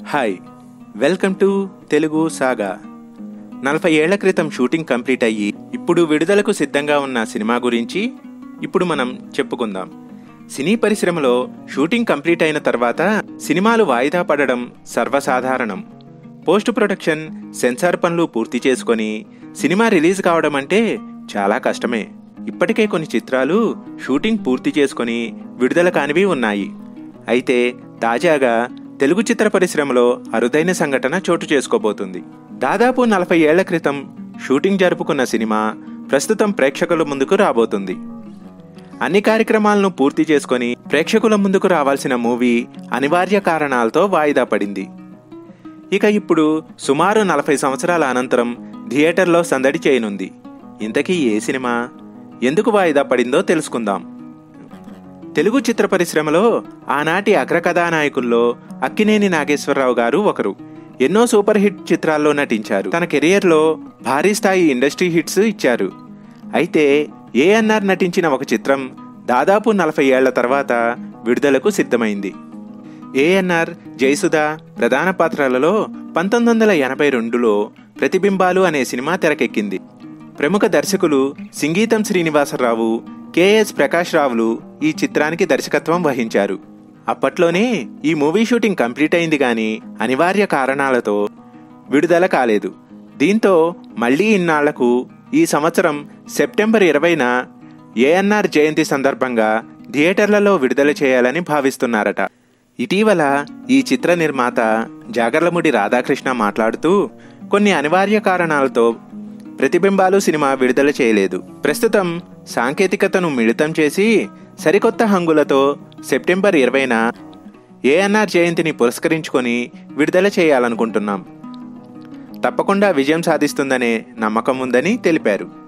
hi welcome to Telugu saga నలభై ఏళ్ల క్రితం షూటింగ్ కంప్లీట్ అయ్యి ఇప్పుడు విడుదలకు సిద్ధంగా ఉన్న సినిమా గురించి ఇప్పుడు మనం చెప్పుకుందాం సినీ పరిశ్రమలో షూటింగ్ కంప్లీట్ అయిన తర్వాత సినిమాలు వాయిదా పడడం సర్వసాధారణం పోస్ట్ ప్రొడక్షన్ సెన్సార్ పనులు పూర్తి చేసుకొని సినిమా రిలీజ్ కావడం అంటే చాలా కష్టమే ఇప్పటికే కొన్ని చిత్రాలు షూటింగ్ పూర్తి చేసుకొని విడుదల కానివి ఉన్నాయి అయితే తాజాగా తెలుగు చిత్ర పరిశ్రమలో అరుదైన సంఘటన చోటు చేసుకోబోతుంది దాదాపు నలభై ఏళ్ల క్రితం షూటింగ్ జరుపుకున్న సినిమా ప్రస్తుతం ప్రేక్షకుల ముందుకు రాబోతుంది అన్ని కార్యక్రమాలను పూర్తి చేసుకొని ప్రేక్షకుల ముందుకు రావాల్సిన మూవీ అనివార్య కారణాలతో వాయిదా పడింది ఇక ఇప్పుడు సుమారు నలభై సంవత్సరాల అనంతరం థియేటర్లో సందడి చేయనుంది ఇంతకీ ఏ సినిమా ఎందుకు వాయిదా పడిందో తెలుసుకుందాం తెలుగు చిత్ర పరిశ్రమలో ఆనాటి అగ్రకథానాయకుల్లో అక్కినేని నాగేశ్వరరావు గారు ఒకరు ఎన్నో సూపర్ హిట్ చిత్రాల్లో నటించారు తన కెరియర్లో భారీ స్థాయి ఇండస్ట్రీ హిట్స్ ఇచ్చారు అయితే ఏఎన్ఆర్ నటించిన ఒక చిత్రం దాదాపు నలభై ఏళ్ల తర్వాత విడుదలకు సిద్ధమైంది ఏఎన్ఆర్ జయసుధ ప్రధాన పాత్రలలో పంతొమ్మిది వందల ఎనభై రెండులో ప్రతిబింబాలు అనే సినిమా తెరకెక్కింది ప్రముఖ దర్శకులు సింగీతం శ్రీనివాసరావు కెఎస్ ప్రకాష్ రావులు ఈ చిత్రానికి దర్శకత్వం వహించారు అప్పట్లోనే ఈ మూవీ షూటింగ్ కంప్లీట్ అయింది కానీ అనివార్య కారణాలతో విడుదల కాలేదు దీంతో మళ్లీ ఇన్నాళ్లకు ఈ సంవత్సరం సెప్టెంబర్ ఇరవైన ఏఎన్ఆర్ జయంతి సందర్భంగా థియేటర్లలో విడుదల చేయాలని భావిస్తున్నారట ఇటీవల ఈ చిత్ర నిర్మాత జాగర్లముడి రాధాకృష్ణ మాట్లాడుతూ కొన్ని అనివార్య కారణాలతో ప్రతిబింబాలు సినిమా విడుదల చేయలేదు ప్రస్తుతం సాంకేతికతను మిళితం చేసి సరికొత్త హంగులతో సెప్టెంబర్ ఇరవైన ఏఎన్ఆర్ జయంతిని పురస్కరించుకొని విడుదల చేయాలనుకుంటున్నాం తప్పకుండా విజయం సాధిస్తుందనే నమ్మకం ఉందని తెలిపారు